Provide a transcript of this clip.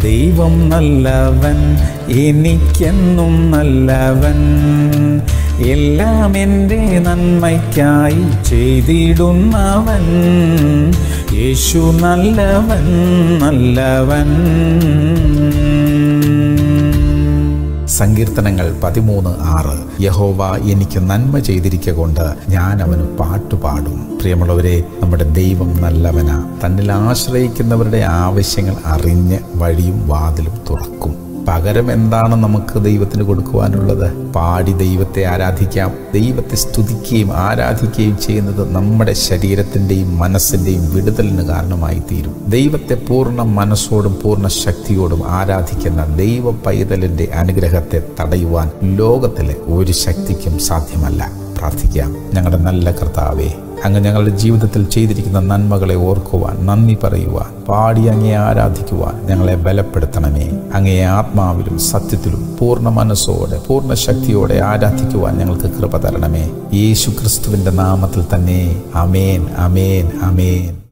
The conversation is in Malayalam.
ദൈവം നല്ലവൻ എനിക്കെന്നും നല്ലവൻ എല്ലാം എൻ്റെ നന്മയ്ക്കായി ചെയ്തിടുന്നവൻ യേശു നല്ലവൻ നല്ലവൻ സങ്കീർത്തനങ്ങൾ പതിമൂന്ന് ആറ് യഹോവ എനിക്ക് നന്മ ചെയ്തിരിക്ക കൊണ്ട് ഞാൻ അവന് പാട്ടുപാടും പ്രിയമുള്ളവരെ നമ്മുടെ ദൈവം നല്ലവനാ തന്നിൽ ആശ്രയിക്കുന്നവരുടെ ആവശ്യങ്ങൾ അറിഞ്ഞ് വഴിയും വാതിലും തുറക്കും പകരം എന്താണ് നമുക്ക് ദൈവത്തിന് കൊടുക്കുവാനുള്ളത് പാടി ദൈവത്തെ ആരാധിക്കാം ദൈവത്തെ സ്തുതിക്കുകയും ആരാധിക്കുകയും ചെയ്യുന്നത് നമ്മുടെ ശരീരത്തിൻ്റെയും മനസ്സിൻ്റെയും വിടുതലിന് കാരണമായി തീരും ദൈവത്തെ പൂർണ്ണ മനസ്സോടും പൂർണ്ണ ശക്തിയോടും ആരാധിക്കുന്ന ദൈവ പൈതലിൻ്റെ അനുഗ്രഹത്തെ തടയുവാൻ ലോകത്തിലെ ഒരു ശക്തിക്കും സാധ്യമല്ല പ്രാർത്ഥിക്കാം ഞങ്ങളുടെ നല്ല കർത്താവേ അങ്ങ് ഞങ്ങളുടെ ജീവിതത്തിൽ ചെയ്തിരിക്കുന്ന നന്മകളെ ഓർക്കുവാൻ നന്ദി പറയുവാൻ പാടി അങ്ങേ ആരാധിക്കുവാൻ ഞങ്ങളെ ബലപ്പെടുത്തണമേ അങ്ങേ ആത്മാവിലും സത്യത്തിലും പൂർണ്ണ മനസ്സോടെ പൂർണ്ണ ശക്തിയോടെ ആരാധിക്കുവാൻ ഞങ്ങൾക്ക് കൃപ തരണമേ യേശു ക്രിസ്തുവിൻ്റെ നാമത്തിൽ തന്നെ അമേൻ അമേൻ അമേൻ